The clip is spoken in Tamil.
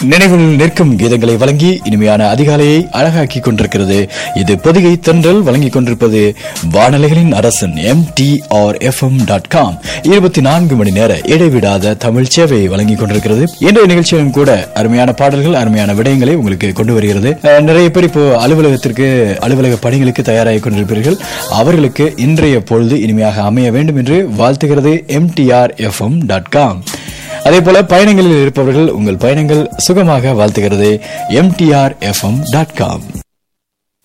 நினைவில் நிற்கும் கீதங்களை வழங்கி இனிமையான அதிகாலையை அழகாக்கி கொண்டிருக்கிறது இது பொதிகை தென்றல் வழங்கிக் கொண்டிருப்பது வானலைகளின் அரசன் M T R F M dot com இருபத்தி நான்கு மணி நேர இடைவிடாத தமிழ் சேவையை வழங்கிக் கொண்டிருக்கிறது இன்றைய நிகழ்ச்சியிலும் கூட அருமையான பாடல்கள் அருமையான விடயங்களை உங்களுக்கு கொண்டு வருகிறது அஹ், நிறைய பேர் இப்போ அலுவலகத்திற்கு அலுவலக பணிகளுக்கு தயாராகி கொண்டிருப்பீர்கள் அவர்களுக்கு இன்றைய பொழுது இனிமையாக அமைய வேண்டும் என்று வாழ்த்துகிறது எம்டிஆர் எஃப்எம் டாட் காம் அதே போல பயணங்களில் இருப்பவர்கள் உங்கள் பயணங்கள் சுகமாக வாழ்த்துகிறது எம்டிஆர் எஃப்எம் டாட் காம்